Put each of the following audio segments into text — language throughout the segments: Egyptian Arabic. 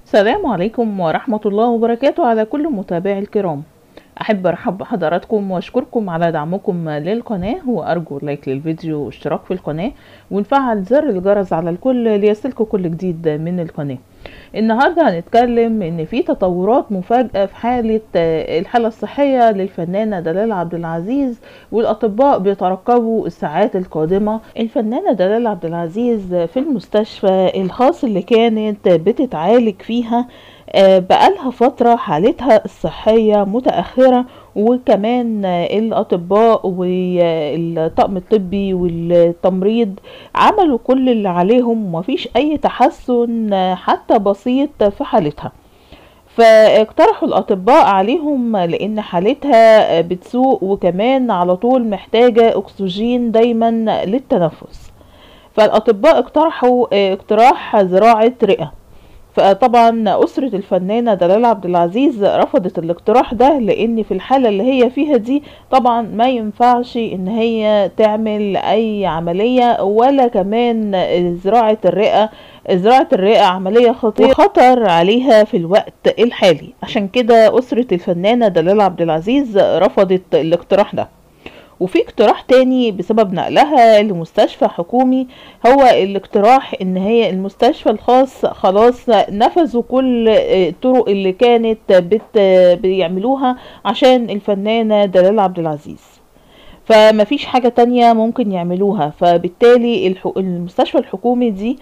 السلام عليكم ورحمة الله وبركاته على كل متابعي الكرام أحب أرحب بحضراتكم وأشكركم على دعمكم للقناة وأرجو لايك للفيديو واشتراك في القناة ونفعل زر الجرس على الكل ليصلكم كل جديد من القناة النهاردة هنتكلم ان في تطورات مفاجئة في حالة الحالة الصحية للفنانة دلال عبد العزيز والاطباء بيترقبوا الساعات القادمة الفنانة دلال عبد العزيز في المستشفى الخاص اللي كانت بتتعالج فيها بقالها فترة حالتها الصحية متأخرة وكمان الأطباء والطاقم الطبي والتمريض عملوا كل اللي عليهم ومفيش أي تحسن حتى بسيط في حالتها فاقترحوا الأطباء عليهم لأن حالتها بتسوء وكمان على طول محتاجة أكسجين دايما للتنفس فالأطباء اقترحوا اقتراح زراعة رئة فطبعا أسرة الفنانة دلال عبد العزيز رفضت الاقتراح ده لأن في الحالة اللي هي فيها دي طبعا ما ينفعش إن هي تعمل أي عملية ولا كمان زراعة الرئة زراعة الرئة عملية خطيرة وخطر عليها في الوقت الحالي عشان كده أسرة الفنانة دلال عبد العزيز رفضت الاقتراح ده وفي اقتراح تاني بسبب نقلها لمستشفى حكومي هو الاقتراح ان هي المستشفى الخاص خلاص نفذوا كل الطرق اللي كانت بت بيعملوها عشان الفنانة دلال عبد العزيز فمفيش حاجة تانية ممكن يعملوها فبالتالي المستشفى الحكومي دي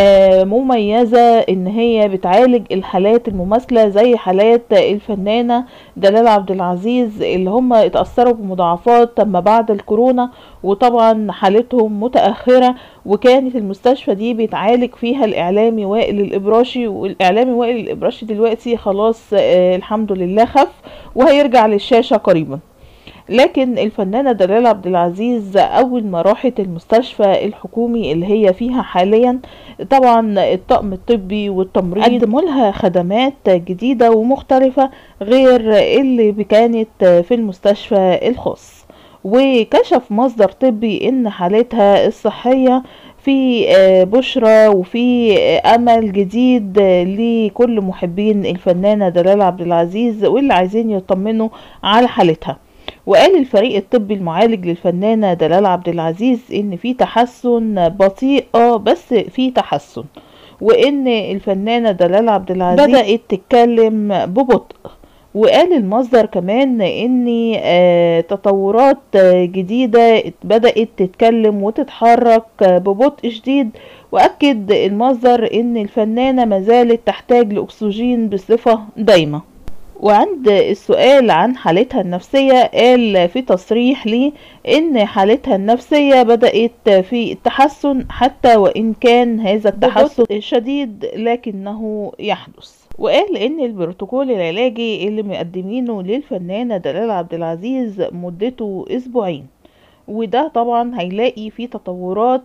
مميزة ان هي بتعالج الحالات المماثلة زي حالات الفنانة دلال عبد العزيز اللي هم اتأثروا بمضاعفات ما بعد الكورونا وطبعا حالتهم متأخرة وكانت المستشفى دي بيتعالج فيها الاعلامي وائل الابراشي والاعلامي وائل الابراشي دلوقتي خلاص الحمد لله خف وهيرجع للشاشة قريبا لكن الفنانة دلال عبد العزيز أول ما راحت المستشفى الحكومي اللي هي فيها حاليا طبعا الطاقم الطبي والتمريض قدموا لها خدمات جديدة ومختلفة غير اللي كانت في المستشفى الخاص وكشف مصدر طبي ان حالتها الصحية في بشرى وفي امل جديد لكل محبين الفنانة دلال عبد العزيز واللي عايزين يطمنوا على حالتها وقال الفريق الطبي المعالج للفنانة دلال عبد العزيز ان في تحسن بطيء اه بس في تحسن وان الفنانة دلال عبد العزيز بدأت تتكلم ببطء وقال المصدر كمان ان آه تطورات آه جديدة بدأت تتكلم وتتحرك آه ببطء شديد واكد المصدر ان الفنانة مازالت تحتاج لاكسجين بصفة دايمة وعند السؤال عن حالتها النفسية قال في تصريح لي ان حالتها النفسية بدأت في التحسن حتى وان كان هذا التحسن شديد لكنه يحدث وقال ان البروتوكول العلاجي اللي مقدمينه للفنانة دلال عبد العزيز مدته اسبوعين وده طبعا هيلاقي فيه تطورات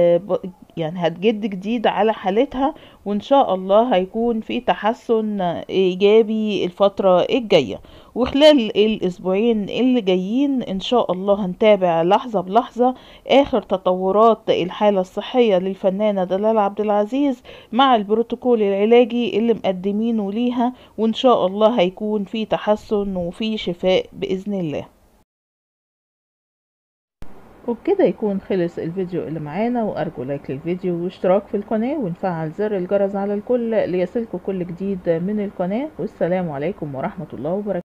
يعني هتجد جديد على حالتها وان شاء الله هيكون في تحسن ايجابي الفترة الجاية وخلال الاسبوعين اللي جايين ان شاء الله هنتابع لحظة بلحظة اخر تطورات الحالة الصحية للفنانة دلال عبد العزيز مع البروتوكول العلاجي اللي مقدمينه ليها وان شاء الله هيكون في تحسن وفي شفاء باذن الله وبكده يكون خلص الفيديو اللي معانا وارجو لايك للفيديو واشتراك في القناة ونفعل زر الجرس على الكل ليصلكم كل جديد من القناة والسلام عليكم ورحمة الله وبركاته